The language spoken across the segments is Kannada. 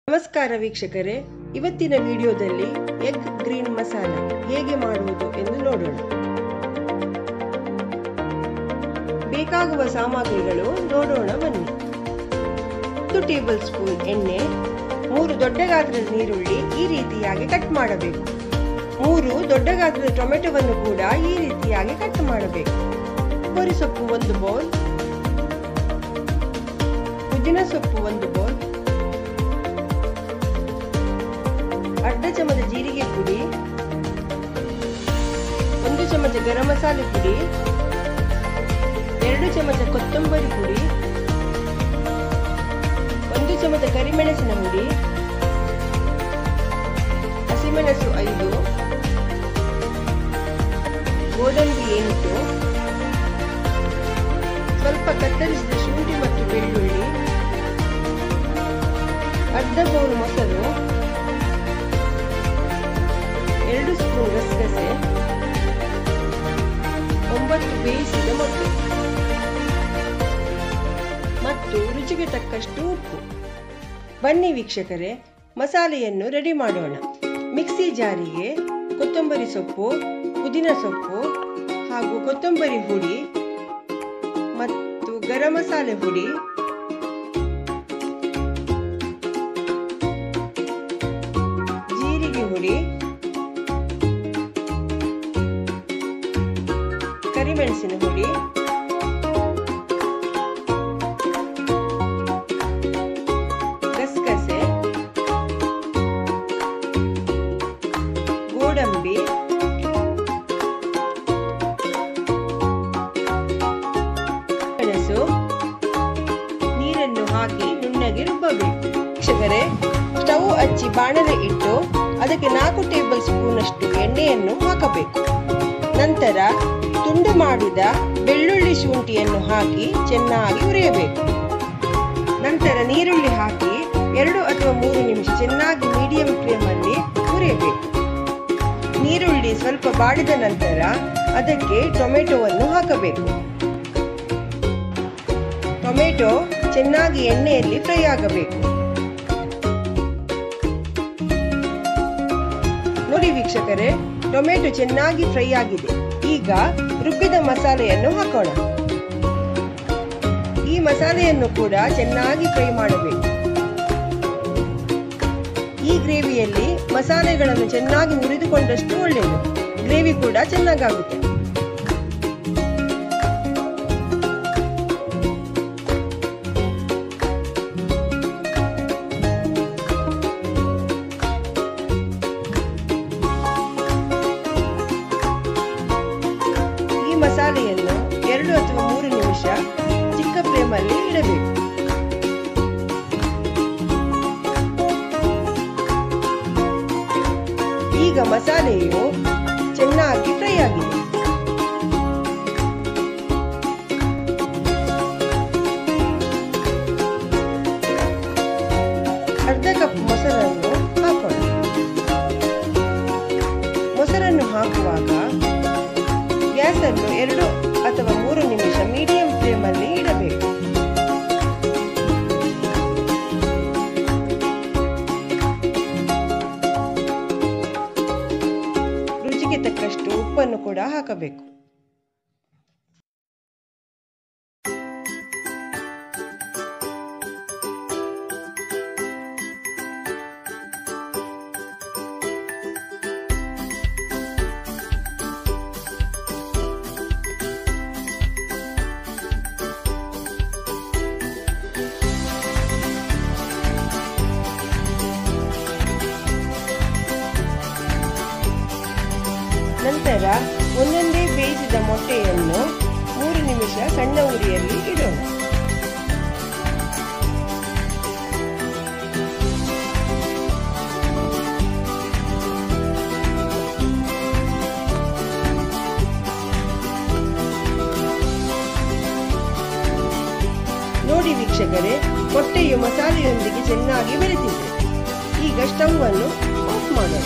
ನಮಸ್ಕಾರ ವೀಕ್ಷಕರೇ ಇವತ್ತಿನ ವಿಡಿಯೋದಲ್ಲಿ ಎಗ್ ಗ್ರೀನ್ ಮಸಾಲ ಹೇಗೆ ಮಾಡುವುದು ಎಂದು ನೋಡೋಣ ಬೇಕಾಗುವ ಸಾಮಗ್ರಿಗಳು ನೋಡೋಣ ಬನ್ನಿ ಒಂದು ಟೇಬಲ್ ಸ್ಪೂನ್ ಎಣ್ಣೆ ಮೂರು ದೊಡ್ಡ ಗಾತ್ರದ ನೀರುಳ್ಳಿ ಈ ರೀತಿಯಾಗಿ ಕಟ್ ಮಾಡಬೇಕು ಮೂರು ದೊಡ್ಡ ಗಾತ್ರದ ಟೊಮೆಟೊವನ್ನು ಕೂಡ ಈ ರೀತಿಯಾಗಿ ಕಟ್ ಮಾಡಬೇಕು ಕೊರಿ ಸೊಪ್ಪು ಒಂದು ಬೌಲ್ ಪುದೀನ ಸೊಪ್ಪು ಒಂದು ಬೌಲ್ ಅರ್ಧ ಚಮಚ ಜೀರಿಗೆ ಪುಡಿ ಒಂದು ಚಮಚ ಗರಂ ಮಸಾಲೆ ಪುಡಿ ಎರಡು ಚಮಚ ಕೊತ್ತಂಬರಿ ಪುಡಿ ಒಂದು ಚಮಚ ಕರಿಮೆಣಸಿನ ಪುಡಿ ಹಸಿಮೆಣಸು ಐದು ಗೋಡಂಬಿ ಎಂಟು ಸ್ವಲ್ಪ ಕತ್ತರಿಸಿದ ಶುಂಠಿ ಮತ್ತು ಬೆಳ್ಳುಳ್ಳಿ ಅರ್ಧ ಬೌಲ್ ಮೊಸರು ಎರಡು ಸ್ಪೂನ್ ಗಸಗಸೆ ಒಂಬತ್ತು ಬೇಯಿಸಿದ ಮೊಟ್ಟೆ ಮತ್ತು ರುಚಿಗೆ ತಕ್ಕಷ್ಟು ಉಪ್ಪು ಬನ್ನಿ ವೀಕ್ಷಕರೇ ಮಸಾಲೆಯನ್ನು ರೆಡಿ ಮಾಡೋಣ ಮಿಕ್ಸಿ ಜಾರಿಗೆ ಕೊತ್ತಂಬರಿ ಸೊಪ್ಪು ಪುದೀನ ಸೊಪ್ಪು ಹಾಗೂ ಕೊತ್ತಂಬರಿ ಹುಡಿ ಮತ್ತು ಗರಂ ಮಸಾಲೆ ಹುಡಿ ಜೀರಿಗೆ ಹುಡಿ ಕರಿಮೆಣಸಿನ ಹುಡಿ ಗಸಗಸೆ ಗೋಡಂಬಿ ಮೆಣಸು ನೀರನ್ನು ಹಾಕಿ ನುಣ್ಣಗೆ ರುಬ್ಬಬೇಕು ವೀಕ್ಷಕರೇ ಸ್ಟವ್ ಹಚ್ಚಿ ಬಾಣಲೆ ಇಟ್ಟು ಅದಕ್ಕೆ ನಾಲ್ಕು ಟೇಬಲ್ ಸ್ಪೂನ್ ಅಷ್ಟು ಎಣ್ಣೆಯನ್ನು ಹಾಕಬೇಕು ನಂತರ ತುಂಡು ಮಾಡಿದ ಬೆಳ್ಳುಳ್ಳಿ ಶುಂಠಿಯನ್ನು ಹಾಕಿ ಚೆನ್ನಾಗಿ ಹುರಿಯಬೇಕು ನಂತರ ನೀರುಳ್ಳಿ ಹಾಕಿ ಎರಡು ಅಥವಾ ಮೂರು ನಿಮಿಷ ಚೆನ್ನಾಗಿ ಮೀಡಿಯಂ ಫ್ಲೇಮಲ್ಲಿ ಹುರಿಯಬೇಕು ನೀರುಳ್ಳಿ ಸ್ವಲ್ಪ ಬಾಡಿದ ನಂತರ ಅದಕ್ಕೆ ಟೊಮೆಟೊವನ್ನು ಹಾಕಬೇಕು ಟೊಮೆಟೊ ಚೆನ್ನಾಗಿ ಎಣ್ಣೆಯಲ್ಲಿ ಫ್ರೈ ಆಗಬೇಕು ನೋಡಿ ವೀಕ್ಷಕರೇ ಟೊಮೆಟೊ ಚೆನ್ನಾಗಿ ಫ್ರೈ ಆಗಿದೆ ಈಗ ರುಬ್ಬಿದ ಮಸಾಲೆಯನ್ನು ಹಾಕೋಣ ಈ ಮಸಾಲೆಯನ್ನು ಕೂಡ ಚೆನ್ನಾಗಿ ಫ್ರೈ ಮಾಡಬೇಕು ಈ ಗ್ರೇವಿಯಲ್ಲಿ ಮಸಾಲೆಗಳನ್ನು ಚೆನ್ನಾಗಿ ಮುರಿದುಕೊಂಡಷ್ಟು ಒಳ್ಳೆಯದು ಗ್ರೇವಿ ಕೂಡ ಚೆನ್ನಾಗಾಗುತ್ತೆ ಈ ಮಸಾಲೆಯನ್ನು ಎರಡು ಅಥವಾ ಮೂರು ನಿಮಿಷ ಚಿಕ್ಕ ಫ್ಲೇಮಲ್ಲಿ ಇಡಬೇಕು ಈಗ ಮಸಾಲೆಯು ಚೆನ್ನಾಗಿ ಫ್ರೈ ಆಗಿದೆ ಅರ್ಧ ಕಪ್ ಮೊಸರನ್ನು ಹಾಕೋಣ ಮೊಸರನ್ನು ಹಾಕುವಾಗ ಗ್ಯಾಸ್ ಅನ್ನು ಎರಡು ಅಥವಾ ಮೂರು ನಿಮಿಷ ಮೀಡಿಯಂ ಫ್ಲೇಮಲ್ಲಿ ಇಡಬೇಕು ರುಚಿಗೆ ತಕ್ಕಷ್ಟು ಉಪ್ಪನ್ನು ಕೂಡ ಹಾಕಬೇಕು ನಂತರ ಒಂದೊಂದೇ ಬೇಯಿಸಿದ ಮೊಟ್ಟೆಯನ್ನು ಮೂರು ನಿಮಿಷ ಸಣ್ಣ ಉರಿಯಲ್ಲಿ ಇಡೋಣ ನೋಡಿ ವೀಕ್ಷಕರೇ ಮೊಟ್ಟೆಯು ಮಸಾಲೆಯೊಂದಿಗೆ ಚೆನ್ನಾಗಿ ಬೆರೆತಿದೆ ಈಗ ಸ್ಟವ್ ಅನ್ನು ಆಫ್ ಮಾಡೋಣ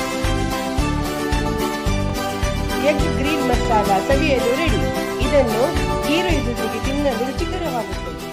ಎಗ್ ಗ್ರೀನ್ ಮಸಾಲ ಸವಿಯಲು ರೆಡಿ ಇದನ್ನು ಈರುಳ್ಳಿ ಜೊತೆಗೆ ತಿನ್ನಲು ರುಚಿಕರವಾಗುತ್ತದೆ